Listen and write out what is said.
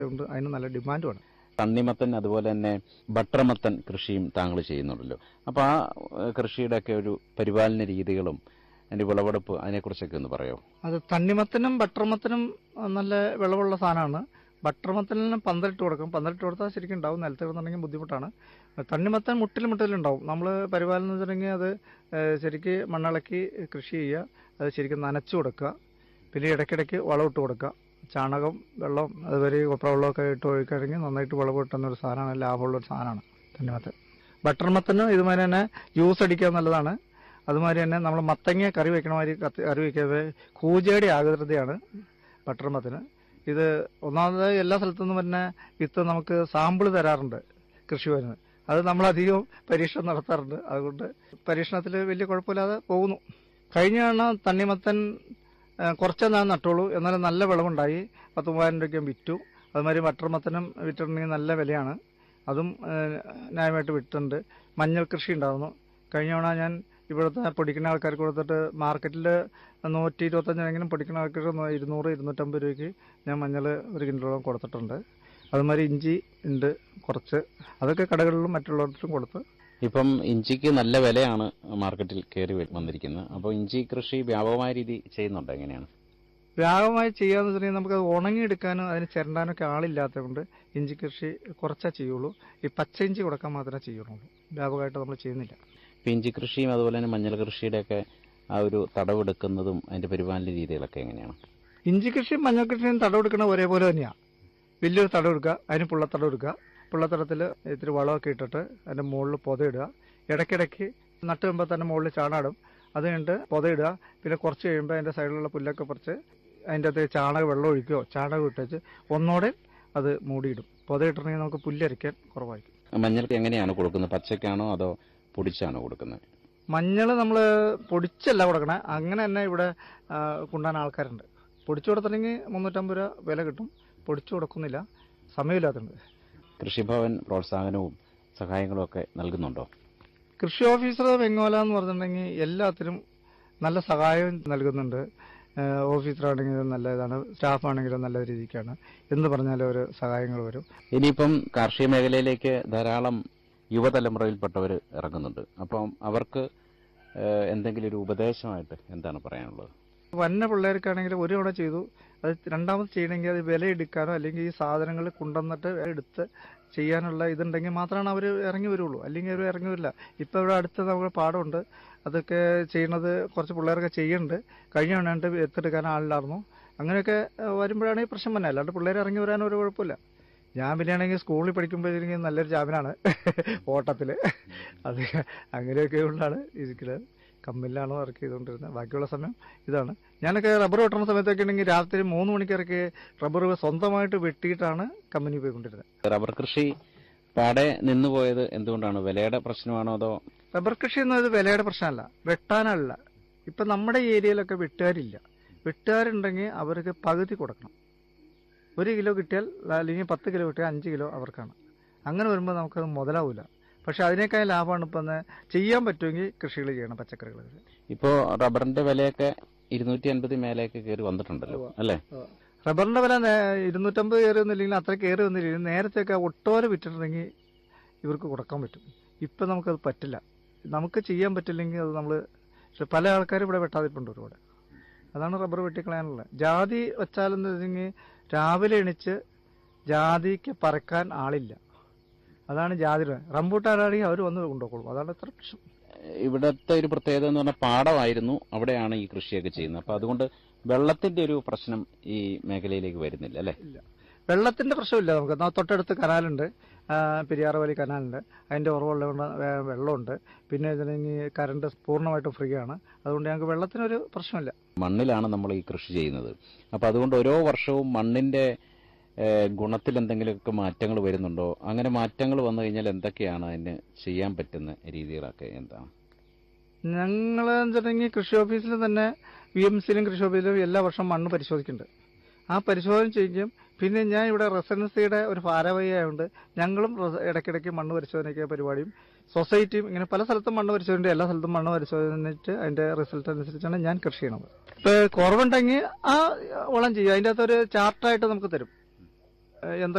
ഉണ്ട് അതിന് നല്ല ഡിമാൻഡുമാണ് തണ്ണിമത്തൻ അതുപോലെ തന്നെ ബട്ടർമത്തൻ കൃഷിയും താങ്കൾ ചെയ്യുന്നുണ്ടല്ലോ അപ്പോൾ ആ ഏഹ്, കൃഷിയുടെയൊക്കെ ഒരു പരിപാലന രീതികളും അതിന്റെ വിളവെടുപ്പ് അതിനെക്കുറിച്ചൊക്കെ ഒന്ന് പറയോ അത് തണ്ണിമത്തനും ബട്ടർമത്തനും നല്ല വിളവുള്ള സാധനമാണ് ബട്ടർമത്തലിന് പന്തലിട്ട് കൊടുക്കും പന്തലിട്ട് കൊടുത്താൽ ശരിക്കും ഉണ്ടാവും നിലത്ത് കിടന്നുണ്ടെങ്കിൽ ബുദ്ധിമുട്ടാണ് തണ്ണിമത്തൻ മുട്ടിൽ മുട്ടിലുണ്ടാവും നമ്മൾ പരിപാലനം എന്ന് വെച്ചിട്ടുണ്ടെങ്കിൽ അത് ഏഹ്, ശരിക്ക് മണ്ണിളക്കി കൃഷി ചെയ്യുക അത് ശരിക്കും നനച്ചു കൊടുക്കുക പിന്നെ ഇടയ്ക്കിടയ്ക്ക് വളമിട്ട് കൊടുക്കുക ചാണകം വെള്ളം അതുവരെ കൊപ്രവെള്ളമൊക്കെ ഇട്ട് ഒഴിക്കുകയാണെങ്കിൽ നന്നായിട്ട് വിളവ് കിട്ടുന്ന ഒരു സാധനമാണ് ലാഭമുള്ള ഒരു സാധനമാണ് തണ്ണിമത്തൻ ബട്ടർമത്തനും ഇതുമാതിരി തന്നെ ജ്യൂസ് അടിക്കാൻ നല്ലതാണ് അതുമാതിരി തന്നെ നമ്മൾ മത്തങ്ങ കറി വെക്കണ മാതിരി കത്തി- കറി വെക്കാതെ കൂജയുടെ ആകൃതിയാണ് ബട്ടർമത്തിന് ഇത് ഒന്നാമത് എല്ലാ സ്ഥലത്തു നിന്നും തന്നെ വിത്ത് നമുക്ക് സാമ്പിൾ തരാറുണ്ട് കൃഷിഭവന് അത് നമ്മളധികം പരീക്ഷണം നടത്താറുണ്ട് അതുകൊണ്ട് പരീക്ഷണത്തിൽ വലിയ കുഴപ്പമില്ലാതെ പോകുന്നു കഴിഞ്ഞ തവണ തണ്ണിമത്തൻ ആ, കുറച്ചേ ഞാൻ നട്ടുള്ളൂ എന്നാലും നല്ല വിളവുണ്ടായി പത്ത് മൂവായിരം രൂപയ്ക്ക് വിറ്റു അതുമാതിരി ബട്ടർമത്തനും വിറ്റിട്ടുണ്ടെങ്കിൽ നല്ല വിലയാണ് അതും ആ, ന്യായമായിട്ട് വിറ്റിട്ടുണ്ട് മഞ്ഞൾ കൃഷി ഉണ്ടായിരുന്നു കഴിഞ്ഞ തവണ ഞാൻ ഇവിടുത്തെ പൊടിക്കുന്ന ആൾക്കാർക്ക് കൊടുത്തിട്ട് മാർക്കറ്റിൽ നൂറ്റി ഇരുപത്തഞ്ചിനെങ്കിലും പൊടിക്കുന്ന ആൾക്കാർക്ക് നൂ- ഇരുന്നൂറ് ഇരുന്നൂറ്റമ്പത് രൂപയ്ക്ക് ഞാൻ മഞ്ഞൾ ഒരു കിൻഡലോളം കൊടുത്തിട്ടുണ്ട് അതുമാതിരി ഇഞ്ചി ഉണ്ട് കുറച്ച് അതൊക്കെ കടകളിലും മറ്റുള്ളവർക്കും കൊടുത്ത് ഇപ്പം ഇഞ്ചിക്ക് നല്ല വിലയാണ് മാർക്കറ്റിൽ കയറി വ- വന്നിരിക്കുന്നത് അപ്പോൾ ഇഞ്ചി കൃഷി വ്യാപകമായ രീതി ചെയ്യുന്നുണ്ട് എങ്ങനെയാണ് വ്യാപകമായി ചെയ്യാന്ന് വെച്ചിട്ടുണ്ടെങ്കിൽ നമുക്കത് ഉണങ്ങിയെടുക്കാനും അതിന് ചിരണ്ടാനൊക്കെ ആളില്ലാത്തത് കൊണ്ട് ഇഞ്ചി കൃഷി കുറച്ചേ ചെയ്യുള്ളൂ ഈ പച്ച ഇഞ്ചി കൊടുക്കാൻ മാത്രമേ ചെയ്യുള്ളൂ വ്യാപകമായിട്ട് നമ്മൾ ചെയ്യുന്നില്ല ഇപ്പം ഇഞ്ചി കൃഷിയും അതുപോലെ തന്നെ മഞ്ഞൾ കൃഷിയുടെയൊക്കെ ആ ഒരു തടവെടുക്കുന്നതും അതിന്റെ പരിപാലന രീതികളൊക്കെ എങ്ങനെയാണ് ഇഞ്ചി കൃഷിയും മഞ്ഞൾ കൃഷിയും തടവെടുക്കണ ഒരേപോലെ തന്നെയാണ് വലിയൊരു തടം എടുക്കുക അതിന് പുള്ളത്തടം എടുക്കുക പുള്ളത്തടത്തിൽ ഇത്തിരി വളമൊക്കെ ഇട്ടിട്ട് അതിൻ്റെ മുകളിൽ പൊതയിടുക ഇടയ്ക്കിടയ്ക്ക് നട്ട് കഴിയുമ്പോൾ തന്നെ മുകളിൽ ചാണാടും അത് കഴിഞ്ഞിട്ട് പൊതയിടുക പിന്നെ കുറച്ച് കഴിയുമ്പോൾ അതിൻ്റെ സൈഡിലുള്ള പുല്ലൊക്കെ പറിച്ച് അതിൻ്റെ അകത്ത് ചാണക വെള്ളം ഒഴിക്കുകയോ ചാണകം ഇട്ടേച്ച് ഒന്നോടെ അത് മൂടിയിടും പൊതയിട്ടുണ്ടെങ്കിൽ നമുക്ക് പുല്ലരിക്കാൻ കുറവായിരിക്കും മഞ്ഞൾക്ക് എങ്ങനെയാണ് കൊടുക്കുന്നത് പച്ചക്കാണോ അതോ പൊടിച്ചാണോ കൊടുക്കുന്നത് മഞ്ഞൾ നമ്മൾ പൊടിച്ചല്ല കൊടുക്കണേ അങ്ങനെ തന്നെ ഇവിടെ ആ, കൊണ്ടുപോകാൻ ആൾക്കാരുണ്ട് പൊടിച്ചു കൊടുത്തിട്ടുണ്ടെങ്കിൽ മുന്നൂറ്റമ്പത് രൂപ വില കിട്ടും പൊടിച്ചു കൊടുക്കുന്നില്ല സമയമില്ലാത്തതുണ്ട് കൃഷിഭവൻ പ്രോത്സാഹനവും സഹായങ്ങളും ഒക്കെ നൽകുന്നുണ്ടോ കൃഷി ഓഫീസർ വെങ്ങോല എന്ന് പറഞ്ഞിട്ടുണ്ടെങ്കിൽ എല്ലാത്തിനും നല്ല സഹായം നൽകുന്നുണ്ട് ഏഹ് ഓഫീസറാണെങ്കിലും നല്ല ഇതാണ് സ്റ്റാഫാണെങ്കിലും നല്ല രീതിക്കാണ് എന്ന് പറഞ്ഞാലും ഒരു സഹായങ്ങൾ വരും ഇനിയിപ്പം കാർഷിക മേഖലയിലേക്ക് ധാരാളം യുവതലമുറയിൽപ്പെട്ടവർ ഇറങ്ങുന്നുണ്ട് അപ്പം അവർക്ക് ഏഹ്, എന്തെങ്കിലും ഒരു ഉപദേശമായിട്ട് എന്താണ് പറയാനുള്ളത് വന്ന പിള്ളേർക്കാണെങ്കിൽ ഒരു തവണ ചെയ്തു അത് രണ്ടാമത് ചെയ്യണമെങ്കിൽ അത് വില എടുക്കാനോ അല്ലെങ്കിൽ ഈ സാധനങ്ങൾ കൊണ്ടുവന്നിട്ട് എടുത്ത് ചെയ്യാനുള്ള ഇതുണ്ടെങ്കിൽ മാത്രമാണ് അവർ ഇറങ്ങി വരുള്ളൂ അല്ലെങ്കിൽ അവർ ഇറങ്ങി വരില്ല ഇപ്പം ഇവിടെ അടുത്ത് നമുക്ക് പാടമുണ്ട് അതൊക്കെ ചെയ്യണത് കുറച്ച് പിള്ളേരൊക്കെ ചെയ്യുന്നുണ്ട് കഴിഞ്ഞ വേണ്ട എത്തെടുക്കാൻ ആളില്ലായിരുന്നു അങ്ങനെയൊക്കെ ഏഹ്, വരുമ്പോഴാണ് ഈ പ്രശ്നം തന്നെ അല്ലാണ്ട് പിള്ളേർ ഇറങ്ങി വരാൻ ഒരു കുഴപ്പമില്ല ഞാൻ പിന്നെയാണെങ്കിൽ സ്കൂളിൽ പഠിക്കുമ്പോഴേക്കും നല്ലൊരു ജാമിനാണ് ഓട്ടത്തിൽ അത് അങ്ങനെയൊക്കെ ഉള്ളതാണ് ഇരിക്കുന്നത് കമ്മിലാണ് വർക്ക് ചെയ്തുകൊണ്ടിരുന്നത് ബാക്കിയുള്ള സമയം ഇതാണ് ഞാനൊക്കെ റബ്ബർ വെട്ടുന്ന സമയത്തൊക്കെ ഉണ്ടെങ്കിൽ രാത്രി മൂന്ന് മണിക്കൊക്കെ റബ്ബർ സ്വന്തമായിട്ട് വെട്ടിയിട്ടാണ് കമ്പനി പോയിക്കൊണ്ടിരുന്നത് റബ്ബർ കൃഷി പാടെ നിന്നുപോയത് എന്തുകൊണ്ടാണ് വിലയുടെ പ്രശ്നമാണോ അതോ റബ്ബർ കൃഷി എന്നത് വിലയുടെ പ്രശ്നമല്ല വെട്ടാനല്ല ഇപ്പം നമ്മുടെ ഈ ഏരിയയിലൊക്കെ വെട്ടുകാരില്ല വെട്ടുകാരുണ്ടെങ്കിൽ അവർക്ക് പകുതി കൊടുക്കണം ഒരു കിലോ കിട്ടിയാൽ അല്ലെങ്കിൽ പത്ത് കിലോ കിട്ടിയാൽ അഞ്ച് കിലോ അവർക്കാണ് അങ്ങനെ വരുമ്പോൾ നമുക്കത് മുതലാവില്ല പക്ഷെ അതിനേക്കാൾ ലാഭമാണ് ഇപ്പം ചെയ്യാൻ പറ്റുമെങ്കിൽ കൃഷികൾ ചെയ്യണം പച്ചക്കറികൾ ഇപ്പോൾ റബ്ബറിന്റെ വിലയൊക്കെ ഇരുന്നൂറ്റി അൻപത് മേലേക്ക് കയറി വന്നിട്ടുണ്ടല്ലോ അല്ലേ റബ്ബറിന്റെ വില നേ- ഇരുന്നൂറ്റമ്പത് കയറി വന്നില്ലെങ്കിൽ അത്ര കയറി വന്നില്ലെങ്കിൽ നേരത്തെയൊക്കെ ഒട്ടോരെ വിറ്റിട്ടുണ്ടെങ്കിൽ ഇവർക്ക് കൊടുക്കാൻ പറ്റും ഇപ്പം നമുക്കത് പറ്റില്ല നമുക്ക് ചെയ്യാൻ പറ്റില്ലെങ്കിൽ അത് നമ്മൾ പക്ഷെ പല ആൾക്കാരും ഇവിടെ വെട്ടാതിട്ടുണ്ട് ഒരുപാട് അതാണ് റബ്ബർ വെട്ടിക്കളയാനുള്ളത് ജാതി വെച്ചാലെന്ന് വെച്ചെങ്കിൽ രാവിലെ എണിച്ച് ജാതിക്ക് പറക്കാൻ ആളില്ല അതാണ് ജാതി റംബൂട്ടാനാണെങ്കിൽ അവർ വന്ന് കൊണ്ടുപോകുള്ളൂ അതാണ് ഇത്ര പ്രശ്നം ഇവിടത്തെ ഒരു പ്രത്യേകത എന്ന് പറഞ്ഞാൽ പാടമായിരുന്നു അവിടെയാണ് ഈ കൃഷിയൊക്കെ ചെയ്യുന്നത് അപ്പൊ അതുകൊണ്ട് വെള്ളത്തിന്റെ ഒരു പ്രശ്നം ഈ മേഖലയിലേക്ക് വരുന്നില്ല അല്ലെ ഇല്ല വെള്ളത്തിന്റെ പ്രശ്നമില്ല നമുക്ക് എന്നാ തൊട്ടടുത്ത് കനാലുണ്ട് ആ, പെരിയാർ വലി കനാലുണ്ട് അതിന്റെ ഉറവുള്ളതുകൊണ്ട് വേ- വെള്ളമുണ്ട് പിന്നെ ഇതിനെങ്കിൽ കറണ്ട് പൂർണ്ണമായിട്ടും ഫ്രീ ആണ് അതുകൊണ്ട് ഞങ്ങൾക്ക് വെള്ളത്തിനൊരു പ്രശ്നമില്ല മണ്ണിലാണ് നമ്മൾ ഈ കൃഷി ചെയ്യുന്നത് അപ്പൊ അതുകൊണ്ട് ഓരോ വർഷവും മണ്ണിന്റെ ഏഹ്, ഗുണത്തിൽ എന്തെങ്കിലുമൊക്കെ മാറ്റങ്ങൾ വരുന്നുണ്ടോ അങ്ങനെ മാറ്റങ്ങൾ വന്നു കഴിഞ്ഞാൽ എന്തൊക്കെയാണ് അതിന് ചെയ്യാൻ പറ്റുന്ന രീതികളൊക്കെ എന്താണ് ഞങ്ങൾ വെച്ചിട്ടുണ്ടെങ്കിൽ കൃഷി ഓഫീസിൽ തന്നെ വി എം സിയിലും കൃഷി ഓഫീസിലും എല്ലാ വർഷവും മണ്ണ് പരിശോധിക്കുന്നുണ്ട് ആ പരിശോധന ചെയ്യും പിന്നെ ഞാൻ ഇവിടെ റെസിഡൻസിയുടെ ഒരു ഭാരവാഹി ആയതുകൊണ്ട് ഞങ്ങളും റെസ- ഇടയ്ക്കിടയ്ക്ക് മണ്ണ് പരിശോധനയ്ക്ക് പരിപാടിയും സൊസൈറ്റിയും ഇങ്ങനെ പല സ്ഥലത്തും മണ്ണ് പരിശോധന എല്ലാ സ്ഥലത്തും മണ്ണ് പരിശോധനിച്ച് അതിന്റെ റിസൾട്ട് അനുസരിച്ചാണ് ഞാൻ കൃഷി ചെയ്യണത് ഇപ്പൊ കുറവുണ്ടെങ്കിൽ ആ വളം ചെയ്യും അതിന്റെ അകത്തൊരു ചാർട്ടായിട്ട് നമുക്ക് തരും എന്തൊക്കെ